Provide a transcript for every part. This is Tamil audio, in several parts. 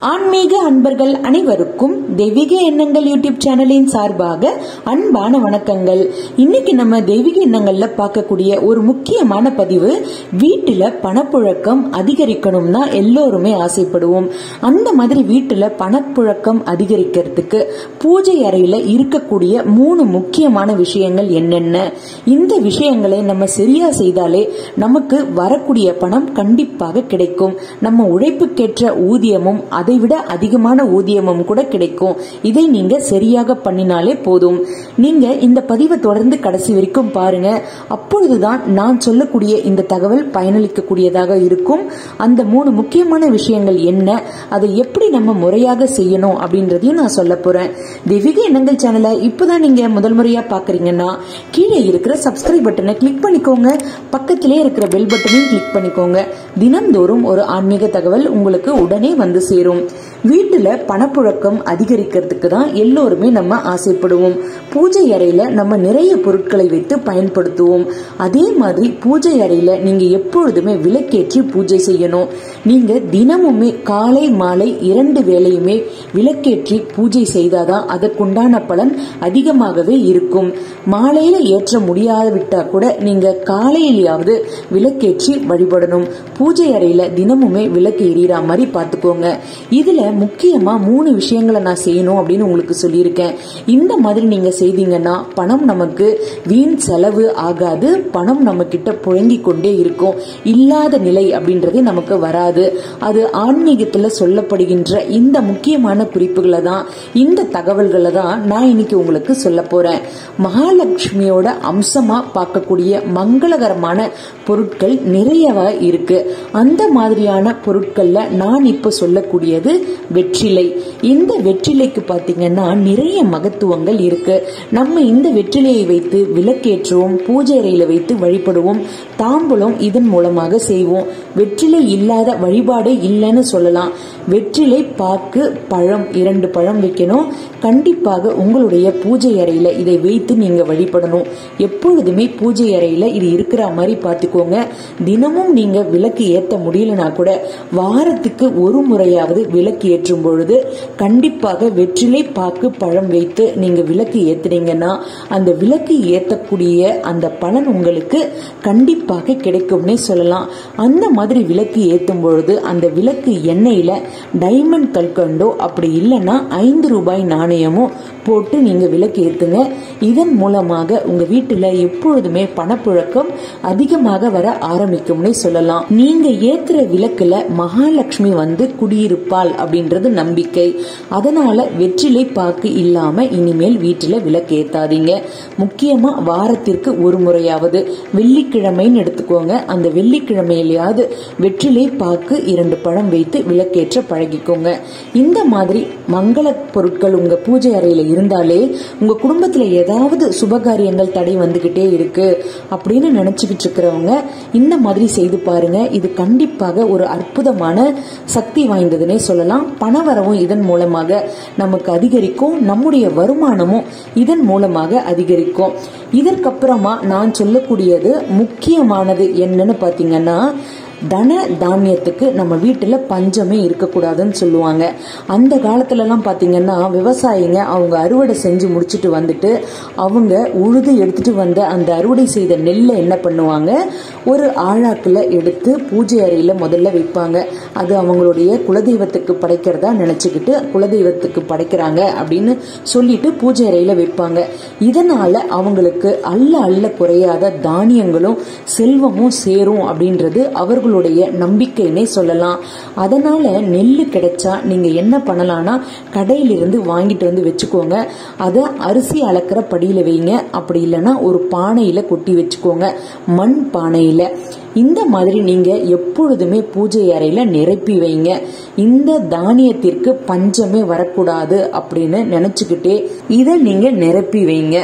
ஆன்மீக அன்பர்கள் அனைவருக்கும் தெய்வீக எண்ணங்கள் யூடியூப் சேனலின் சார்பாக அன்பான வணக்கங்கள் இன்னைக்கு நம்ம தெய்வீக எண்ணங்கள்ல பார்க்கக்கூடிய ஒரு முக்கியமான பதிவு வீட்டுல பணப்புழக்கம் அதிகரிக்கணும்னா எல்லோருமே ஆசைப்படுவோம் அந்த மாதிரி வீட்டுல பணப்புழக்கம் அதிகரிக்கிறதுக்கு பூஜை அறையில இருக்கக்கூடிய மூணு முக்கியமான விஷயங்கள் என்னென்ன இந்த விஷயங்களை நம்ம சரியா செய்தாலே நமக்கு வரக்கூடிய பணம் கண்டிப்பாக கிடைக்கும் நம்ம உழைப்புக்கேற்ற ஊதியமும் அதைவிட அதிகமான ஊதியமும் கூட கிடைக்கும் இதை நீங்க சரியாக பண்ணினாலே போதும் நீங்க இந்த பதிவை தொடர்ந்து கடைசி வரைக்கும் பாருங்க அப்பொழுதுதான் நான் சொல்லக்கூடிய இந்த தகவல் பயனளிக்கக்கூடியதாக இருக்கும் அந்த மூணு முக்கியமான விஷயங்கள் என்ன அதை எப்படி நம்ம முறையாக செய்யணும் அப்படின்றதையும் நான் சொல்ல போறேன் தெய்வீக எண்ணங்கள் சேனலை இப்பதான் நீங்க முதல் முறையா பாக்குறீங்கன்னா கீழே இருக்கிற சப்ஸ்கிரைப் பட்டனை கிளிக் பண்ணிக்கோங்க பக்கத்திலே இருக்கிற பெல் பட்டனையும் கிளிக் பண்ணிக்கோங்க தினம்தோறும் ஒரு ஆன்மீக தகவல் உங்களுக்கு உடனே வந்து சேரும் வீட்டுல பணப்புழக்கம் அதிகரிக்கிறதுக்கு தான் எல்லோருமே நம்ம ஆசைப்படுவோம் பூஜை அறையில நம்ம நிறைய பொருட்களை வைத்து பயன்படுத்துவோம் அதே மாதிரி பூஜை அறையில நீங்க எப்பொழுதுமே விளக்கேற்றி பூஜை செய்யணும் நீங்க தினமுமே காலை மாலை இரண்டு வேளையுமே விளக்கேற்றி பூஜை செய்தாதான் அதற்குண்டான பலன் அதிகமாகவே இருக்கும் மாலையில ஏற்ற முடியாவிட்டா கூட நீங்க காலையிலேயாவது விளக்கேற்றி வழிபடணும் பூஜை அறையில தினமுமே விளக்கு எரியற மாதிரி பார்த்துக்கோங்க இதுல முக்கியமா மூணு விஷயங்களை நான் செய்யணும் அப்படின்னு உங்களுக்கு சொல்லியிருக்கேன் இந்த மாதிரி நீங்க செய்தீங்கன்னா பணம் நமக்கு வீண் செலவு ஆகாது பணம் நம்ம கிட்ட புழங்கி கொண்டே இருக்கும் இல்லாத நிலை அப்படின்றதே நமக்கு வராது அது ஆன்மீகத்துல சொல்லப்படுகின்ற இந்த முக்கியமான குறிப்புகளை தான் இந்த தகவல்களை தான் நான் இன்னைக்கு உங்களுக்கு சொல்ல போறேன் மகாலட்சுமியோட அம்சமா பார்க்கக்கூடிய மங்களகரமான பொருட்கள் நிறையவா இருக்கு அந்த மாதிரியான பொருட்கள்ல நான் இப்ப சொல்லக்கூடியது வெற்றிலை இந்த வெற்றிலைக்கு பாத்தீங்கன்னா நிறைய மகத்துவங்கள் இருக்கு நம்ம இந்த வெற்றிலையை வைத்து விளக்கேற்றுவோம் பூஜை அறையில வைத்து வழிபடுவோம் தாம்பூலம் இதன் மூலமாக செய்வோம் வெற்றிலை இல்லாத வழிபாடே இல்லைன்னு சொல்லலாம் வெற்றிலை பாக்கு பழம் இரண்டு பழம் வைக்கணும் கண்டிப்பாக உங்களுடைய பூஜை அறையில இதை வைத்து நீங்க வழிபடணும் எப்பொழுதுமே பூஜை அறையில இது இருக்கிற மாதிரி பார்த்துக்கோங்க தினமும் நீங்க விளக்கு ஏத்த முடியலனா கூட வாரத்துக்கு ஒரு முறையாவது விளக்கு ஏற்றும் பொழுது கண்டிப்பாக வெற்றிலை பாக்கு பழம் வைத்து நீங்க விளக்கு ஏத்துனீங்கன்னா அந்த விளக்கு ஏத்தக்கூடிய அந்த பலன் உங்களுக்கு கண்டிப்பாக கிடைக்கும்னே சொல்லலாம் அந்த மாதிரி விளக்கு ஏத்தும் பொழுது அந்த விளக்கு எண்ணெயில டைமண்ட் கல்கண்டோ அப்படி இல்லைன்னா ஐந்து ரூபாய் நாணயமோ போட்டு நீங்க விளக்கு ஏத்துங்க இதன் மூலமாக உங்க வீட்டுல எப்பொழுதுமே பணப்புழக்கம் அதிகமாக வர ஆரம்பிக்கும்னே சொல்லலாம் நீங்க ஏத்துற விளக்குல மகாலட்சுமி வந்து குடியிருப்பாள் அப்படின்றது நம்பிக்கை அதனால வெற்றிலை பாக்கு இல்லாம இனிமேல் வீட்டுல விளக்கு ஏத்தாதீங்க முக்கியமா வாரத்திற்கு ஒரு முறையாவது வெள்ளிக்கிழமைன்னு எடுத்துக்கோங்க அந்த வெள்ளிக்கிழமையிலேயாவது வெற்றிலை பாக்கு இரண்டு பழம் வைத்து விளக்கேற்ற பழகிக்கோங்க இந்த மாதிரி மங்கள பொருட்கள் உங்க பூஜை அறையில இருந்தாலே உங்க குடும்பத்துல ஏதாவது சுபகாரியங்கள் தடை வந்துகிட்டே இருக்கு அப்படின்னு நினைச்சுக்கிட்டு இருக்கிறவங்க இந்த மாதிரி செய்து பாருங்க இது கண்டிப்பாக ஒரு அற்புதமான சக்தி வாய்ந்ததுன்னே சொல்லலாம் பணவரவும் இதன் மூலமாக நமக்கு அதிகரிக்கும் நம்முடைய வருமானமும் இதன் மூலமாக அதிகரிக்கும் இதற்கப்புறமா நான் சொல்லக்கூடியது முக்கியமானது என்னன்னு பாத்தீங்கன்னா தன தானியத்துக்கு நம்ம வீட்டில் பஞ்சமே இருக்கக்கூடாதுன்னு சொல்லுவாங்க அந்த காலத்துலலாம் பார்த்தீங்கன்னா விவசாயிங்க அவங்க அறுவடை செஞ்சு முடிச்சுட்டு வந்துட்டு அவங்க உழுது எடுத்துட்டு வந்த அந்த அறுவடை செய்த நெல்லை என்ன பண்ணுவாங்க ஒரு ஆழாக்கில் எடுத்து பூஜை அறையில் முதல்ல வைப்பாங்க அது அவங்களுடைய குலதெய்வத்துக்கு படைக்கிறதா நினச்சிக்கிட்டு குலதெய்வத்துக்கு படைக்கிறாங்க அப்படின்னு சொல்லிட்டு பூஜை அறையில் வைப்பாங்க இதனால அவங்களுக்கு அல்ல அல்ல குறையாத தானியங்களும் செல்வமும் சேரும் அப்படின்றது அவர்களுடைய நம்பிக்கைன்னே சொல்லலாம் அதனால நெல் கிடைச்சா நீங்க என்ன பண்ணலாம்னா கடையிலிருந்து வாங்கிட்டு வந்து வச்சுக்கோங்க அதை அரிசி அளக்கிற படியில வைங்க அப்படி இல்லைன்னா ஒரு பானையில கொட்டி வச்சுக்கோங்க மண் பானையில இந்த மாதிரி நீங்க எப்பொழுதுமே பூஜை அறையில நிரப்பி வைங்க இந்த தானியத்திற்கு பஞ்சமே வரக்கூடாது அப்படின்னு நினைச்சுக்கிட்டே இதை நீங்க நிரப்பி வைங்க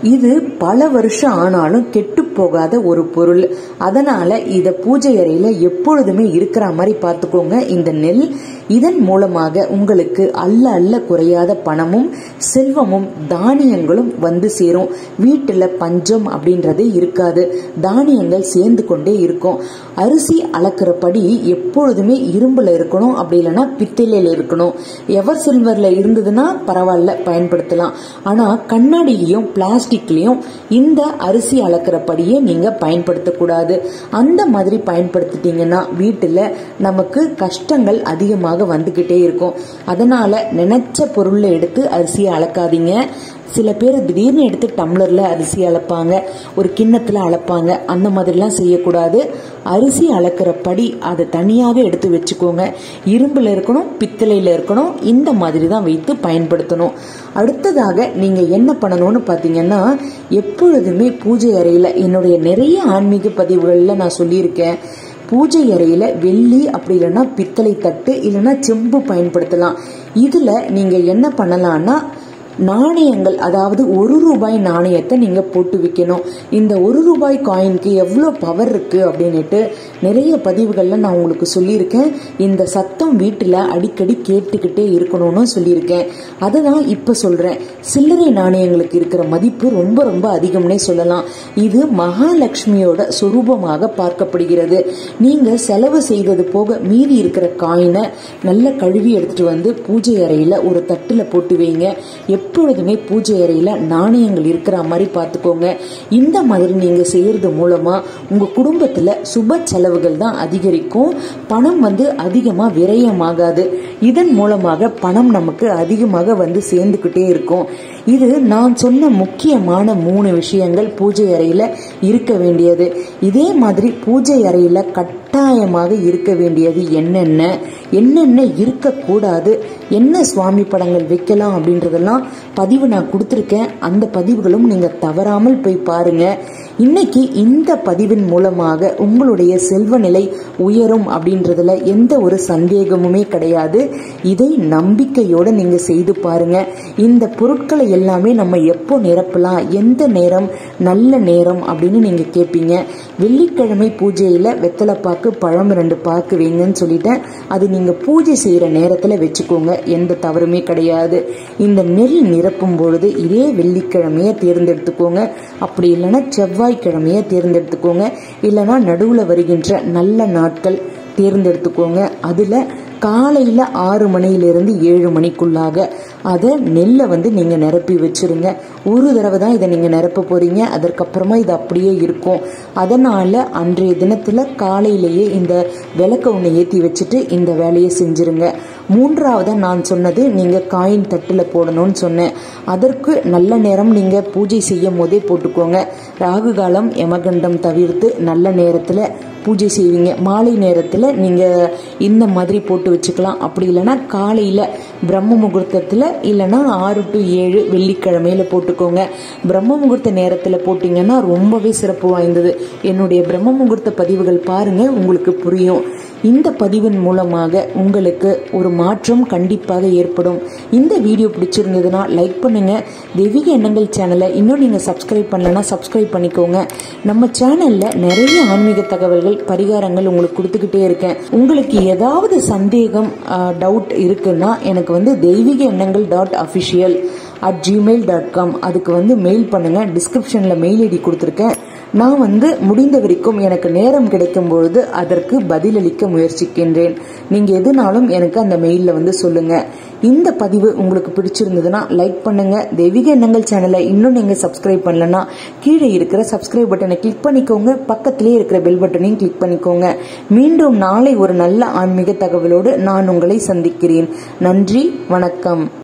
இது பல வருஷம் ஆனாலும் கெட்டு போகாத ஒரு பொருள் அதனால இத பூஜை அறையில எப்பொழுதுமே இருக்கிற மாதிரி பார்த்துக்கோங்க இந்த நெல் இதன் மூலமாக உங்களுக்கு அல்ல அல்ல குறையாத பணமும் செல்வமும் தானியங்களும் வந்து சேரும் வீட்டுல பஞ்சம் அப்படின்றதே இருக்காது தானியங்கள் சேர்ந்து கொண்டே இருக்கும் அரிசி அளக்கிறபடி எப்பொழுதுமே இரும்புல இருக்கணும் அப்படி இல்லைன்னா பித்தளையில இருக்கணும் எவர் சில்வர்ல இருந்ததுன்னா பரவாயில்ல பயன்படுத்தலாம் ஆனா கண்ணாடியிலையும் பிளாஸ்டிக்லயும் இந்த அரிசி அளக்கிறபடியே நீங்க பயன்படுத்தக்கூடாது அந்த மாதிரி பயன்படுத்திட்டீங்கன்னா வீட்டுல நமக்கு கஷ்டங்கள் அதிகமாக வந்துகிட்டே இருக்கும் அதனால நினைச்ச பொருளை எடுத்து அரிசியை அளக்காதீங்க சில பேர் திடீர்னு எடுத்து டம்ளர்ல அரிசி அளப்பாங்க ஒரு கிண்ணத்துல அளப்பாங்க அந்த மாதிரிலாம் செய்யக்கூடாது அரிசி அளக்கிற படி அதை தனியாக எடுத்து வச்சுக்கோங்க இரும்புல இருக்கணும் பித்தளையில இருக்கணும் இந்த மாதிரி தான் வைத்து பயன்படுத்தணும் அடுத்ததாக நீங்க என்ன பண்ணணும்னு பாத்தீங்கன்னா எப்பொழுதுமே பூஜை அறையில என்னுடைய நிறைய ஆன்மீக பதிவுகள்ல நான் சொல்லியிருக்கேன் பூஜை அறையில வெள்ளி அப்படி இல்லைன்னா பித்தளை தட்டு இல்லைன்னா செம்பு பயன்படுத்தலாம் இதுல நீங்க என்ன பண்ணலாம்னா நாணயங்கள் அதாவது ஒரு ரூபாய் நாணயத்தை நீங்க போட்டு விற்கணும் இந்த ஒரு ரூபாய் காயினுக்கு எவ்வளோ பவர் இருக்கு அப்படின்னுட்டு நிறைய பதிவுகள்ல நான் உங்களுக்கு சொல்லியிருக்கேன் இந்த சத்தம் வீட்டில் அடிக்கடி கேட்டுக்கிட்டே இருக்கணும்னு சொல்லியிருக்கேன் அதை தான் இப்போ சொல்றேன் சில்லறை நாணயங்களுக்கு இருக்கிற மதிப்பு ரொம்ப ரொம்ப அதிகம்னே சொல்லலாம் இது மகாலட்சுமியோட சொரூபமாக பார்க்கப்படுகிறது நீங்க செலவு செய்தது போக மீதி இருக்கிற காயினை நல்ல கழுவி எடுத்துட்டு வந்து பூஜை அறையில ஒரு தட்டுல போட்டு வைங்க எப்பொழுதுமே பூஜை அறையில நாணயங்கள் இருக்கிற மாதிரி பார்த்துக்கோங்க இந்த மாதிரி நீங்க செய்யறது மூலமா உங்க குடும்பத்துல சுப செலவுகள் தான் அதிகரிக்கும் பணம் வந்து அதிகமா விரயமாகாது இதன் மூலமாக பணம் நமக்கு அதிகமாக வந்து சேர்ந்துக்கிட்டே இருக்கும் இது நான் சொன்ன முக்கியமான மூணு விஷயங்கள் பூஜை அறையில இருக்க வேண்டியது இதே மாதிரி பூஜை அறையில கட்டாயமாக இருக்க வேண்டியது என்னென்ன என்னென்ன இருக்கக்கூடாது என்ன சுவாமி படங்கள் வைக்கலாம் அப்படின்றதெல்லாம் பதிவு நான் கொடுத்துருக்கேன் அந்த பதிவுகளும் நீங்க தவறாமல் போய் பாருங்க இன்னைக்கு இந்த பதிவின் மூலமாக உங்களுடைய செல்வ நிலை உயரும் அப்படின்றதுல எந்த ஒரு சந்தேகமுமே கிடையாது இதை நம்பிக்கையோட நீங்க செய்து பாருங்க இந்த பொருட்களை எல்லாமே நம்ம எப்போ நிரப்பலாம் எந்த நேரம் நல்ல நேரம் அப்படின்னு நீங்க கேட்பீங்க வெள்ளிக்கிழமை பூஜையில வெத்தலை பாக்கு பழம் ரெண்டு பாக்கு வைங்கன்னு சொல்லிட்டேன் அது நீங்க பூஜை செய்யற நேரத்துல வச்சுக்கோங்க எந்த தவறுமே கிடையாது இந்த நெல் நிரப்பும் பொழுது இதே வெள்ளிக்கிழமைய தேர்ந்தெடுத்துக்கோங்க அப்படி இல்லைன்னா செவ்வாய்க்கிழமைய தேர்ந்தெடுத்துக்கோங்க இல்லைன்னா நடுவில் வருகின்ற நல்ல நாட்கள் தேர்ந்தெடுத்துக்கோங்க அதில் காலையில் ஆறு மணியிலிருந்து ஏழு மணிக்குள்ளாக அதை நெல்லை வந்து நீங்கள் நிரப்பி வச்சிருங்க ஒரு தடவை தான் இதை நீங்கள் நிரப்ப போகிறீங்க அதற்கப்புறமா இது அப்படியே இருக்கும் அதனால் அன்றைய தினத்தில் காலையிலேயே இந்த விளக்க ஒன்று ஏற்றி வச்சுட்டு இந்த வேலையை செஞ்சுருங்க மூன்றாவதாக நான் சொன்னது நீங்கள் காயின் தட்டில் போடணும்னு சொன்னேன் அதற்கு நல்ல நேரம் நீங்கள் பூஜை செய்யும் போதே போட்டுக்கோங்க ராகு காலம் யமகண்டம் தவிர்த்து நல்ல நேரத்தில் பூஜை செய்வீங்க மாலை நேரத்தில் நீங்கள் இந்த மாதிரி போட்டு வச்சுக்கலாம் அப்படி இல்லைன்னா காலையில் பிரம்ம முகூர்த்தத்தில் இல்லைன்னா ஆறு டு ஏழு வெள்ளிக்கிழமையில போட்டுக்கோங்க பிரம்ம முகூர்த்த நேரத்தில் போட்டிங்கன்னா ரொம்பவே சிறப்பு வாய்ந்தது என்னுடைய பிரம்ம முகூர்த்த பதிவுகள் பாருங்கள் உங்களுக்கு புரியும் இந்த பதிவின் மூலமாக உங்களுக்கு ஒரு மாற்றம் கண்டிப்பாக ஏற்படும் இந்த வீடியோ பிடிச்சிருந்ததுன்னா லைக் பண்ணுங்க தெய்வீக எண்ணங்கள் சேனலை இன்னும் நீங்கள் சப்ஸ்கிரைப் பண்ணலன்னா சப்ஸ்கிரைப் பண்ணிக்கோங்க நம்ம சேனலில் நிறைய ஆன்மீக தகவல்கள் பரிகாரங்கள் உங்களுக்கு கொடுத்துக்கிட்டே இருக்கேன் உங்களுக்கு ஏதாவது சந்தேகம் டவுட் இருக்குன்னா எனக்கு வந்து தெய்வீக எண்ணங்கள் dot official at Gmail dot com அதுக்கு வந்து மெயில் பண்ணுங்க டிஸ்கிரிப்ஷனில் மெயில் ஐடி கொடுத்துருக்கேன் நான் வந்து முடிந்த வரைக்கும் எனக்கு நேரம் கிடைக்கும் பொழுது அதற்கு பதிலளிக்க முயற்சிக்கின்றேன் நீங்கள் எதுனாலும் எனக்கு அந்த மெயிலில் வந்து சொல்லுங்க இந்த பதிவு உங்களுக்கு பிடிச்சிருந்ததுன்னா லைக் பண்ணுங்க தெய்வீக எண்ணங்கள் சேனலை இன்னும் நீங்கள் சப்ஸ்கிரைப் பண்ணலன்னா கீழே இருக்கிற சப்ஸ்கிரைப் பட்டனை கிளிக் பண்ணிக்கோங்க பக்கத்திலே இருக்கிற பெல் பட்டனையும் கிளிக் பண்ணிக்கோங்க மீண்டும் நாளை ஒரு நல்ல ஆன்மீக தகவலோடு நான் உங்களை சந்திக்கிறேன் நன்றி வணக்கம்